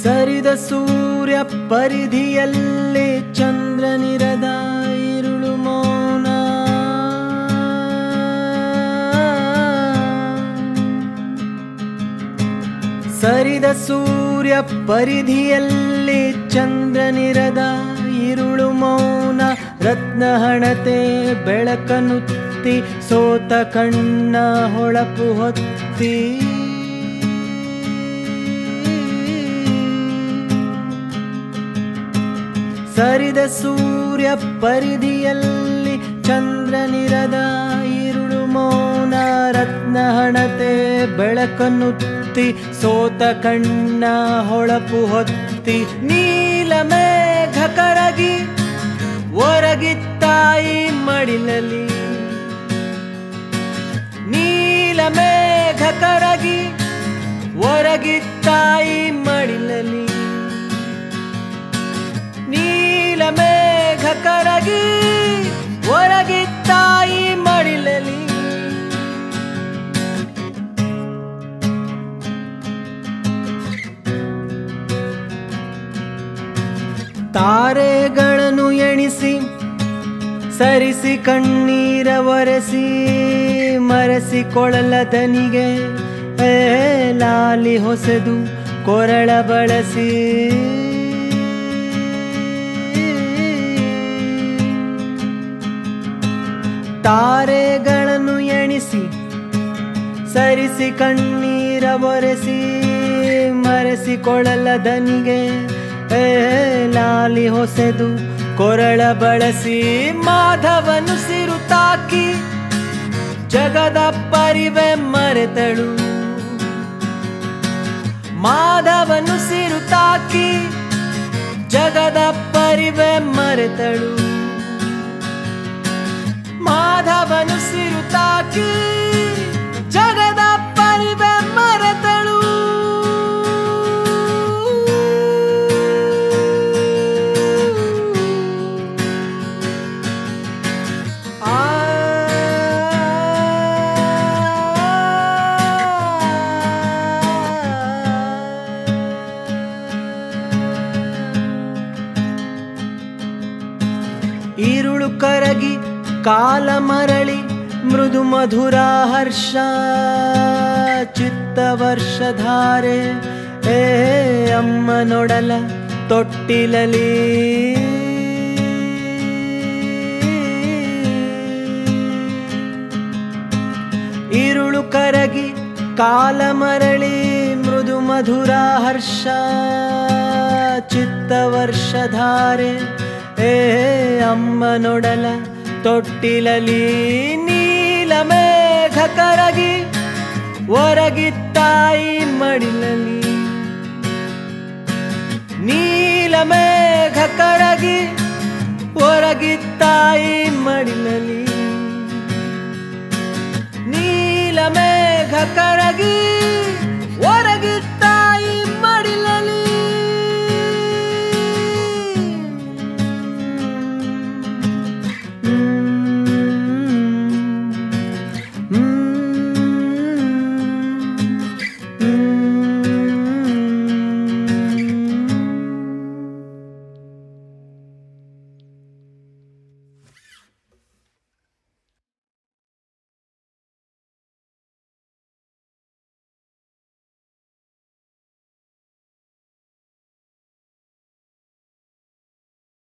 ಸರಿದ ಸೂರ್ಯ ಪರಿಧಿಯಲ್ಲಿ ಚಂದ್ರನಿರದ ಇರುಳು ಮೌನ ಸರಿದ ಸೂರ್ಯ ಪರಿಧಿಯಲ್ಲಿ ಚಂದ್ರನಿರದ ಇರುಳು ಮೌನ ರತ್ನಹಣತೆ ಬೆಳಕನುತ್ತಿ ಸೋತ ಕಣ್ಣ ಹೊಳಪು ಹೊತ್ತಿ ಸರಿದ ಸೂರ್ಯ ಪರಿಧಿಯಲ್ಲಿ ಚಂದ್ರನಿರದ ಇರುಳು ಮೌನ ರತ್ನಹಣತೆ ಬೆಳಕನ್ನುತ್ತಿ ಸೋತ ಕಣ್ಣ ಹೊಳಪು ಹೊತ್ತಿ ನೀಲ ಮೇಘ ಕರಗಿ ಒರಗಿತ್ತಾಯಿ ಮಡಿಲಲಿ ನೀಲ ಮೇಘ ಕರಗಿ ಒರಗಿತ್ತಾಯಿ ಮಡಿಲಲಿ ನೀಲ ಮೇಘ ಕರಗಿ ಹೊರಗಿತ್ತಾಯಿ ಮಡಿಲಲಿ ತಾರೆಗಳನ್ನು ಎಣಿಸಿ ಸರಿಸಿ ಕಣ್ಣೀರ ಒರೆಸಿ ಮರೆಸಿ ಕೊಳಲ ದನಿಗೆ ಏ ಲಾಲಿ ಹೊಸೆದು ಕೊರಳ ಬಳಸಿ ತಾರೆಗಳನ್ನು ಎಣಿಸಿ ಸರಿಸಿ ಕಣ್ಣೀರ ಒರೆಸಿ ಮರೆಸಿ ಕೊಳಲ ದನಿಗೆ ಏ ಲಾಲಿ ಹೊಸೆದು ಕೊರಳ ಬಳಸಿ ಮಾಧವನು ಸಿರು ತಾಕಿ ಜಗದ ಪರಿವೆ ಮರೆತಳು ಮಾಧವನು ಸಿರು ತಾಕಿ ಜಗದ ಪರಿವೆ ಮರೆತಳು ಮಾಧವನು ಸಿರು ತಾಕಿ ಜಗದ ಪರಿವೆ ಮರೆತಳು ಆ ಈರುಳು ಕರಗಿ ಕಾಲ ಮರಳಿ ಮೃದು ಮಧುರ ಹರ್ಷ ಚಿತ್ತ ವರ್ಷಧಾರೆ ಏ ಅಮ್ಮ ನೊಡಲ ತೊಟ್ಟಿಲಲಿ ಈರುಳು ಕರಗಿ ಕಾಲ ಮರಳಿ ಮೃದು ಮಧುರ ಹರ್ಷ ಚಿತ್ತ ವರ್ಷಧಾರೆ ಏ ಅಮ್ಮ ನೊಡಲ ತೊಟ್ಟಿಲಲಿ ನೀಲ ಮೇಘ ಕರಗಿ ಒರಗಿತ್ತಾಯಿ ಮಡಿಲಲಿ ನೀಲ ಮೇಘ ಕರಗಿ ಒರಗಿತ್ತಾಯಿ ಮಡಿಲಲಿ ನೀಲ ಮೇಘ ಕರಗಿ